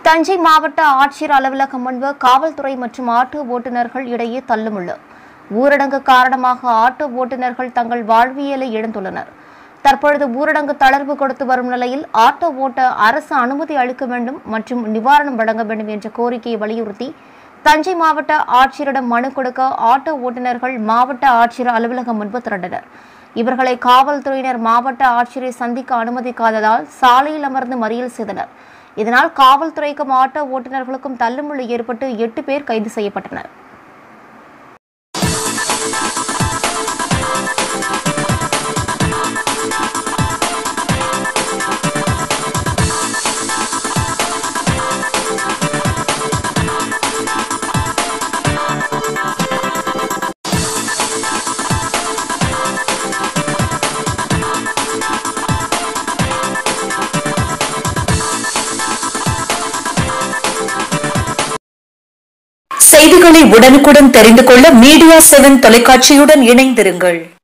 தஞ்சை மாவட்ட ஆட்சியர் அலுவலகம் முன்பு காவல்துறை மற்றும் ஆட்டோ ஓட்டுநர்கள் இடையே தள்ளுமுள்ளு ஊரடங்கு காரணமாக ஆட்டோ ஓட்டுநர்கள் தங்கள் வாழ்வியலை இழந்துள்ளனர் தற்பொழுது ஊரடங்கு தளர்வு கொடுத்து வரும் நிலையில் ஆட்டோ ஓட்ட அரசு அனுமதி அளிக்க வேண்டும் மற்றும் நிவாரணம் வழங்க வேண்டும் என்ற கோரிக்கையை வலியுறுத்தி தஞ்சை மாவட்ட ஆட்சியரிடம் மனு கொடுக்க ஆட்டோ ஓட்டுநர்கள் மாவட்ட ஆட்சியர் அலுவலகம் முன்பு திரண்டனர் இவர்களை காவல்துறையினர் மாவட்ட ஆட்சியரை சந்திக்க அனுமதிக்காததால் சாலையில் அமர்ந்து மறியல் செய்தனர் இதனால் காவல்துறைக்கும் ஆட்டோ ஓட்டுநர்களுக்கும் தள்ளுமுள்ளு ஏற்பட்டு எட்டு பேர் கைது செய்யப்பட்டனர் செய்திகளை உடனுக்குடன் தெரிந்து கொள்ள மீடியா செவன் தொலைக்காட்சியுடன் இணைந்திருங்கள்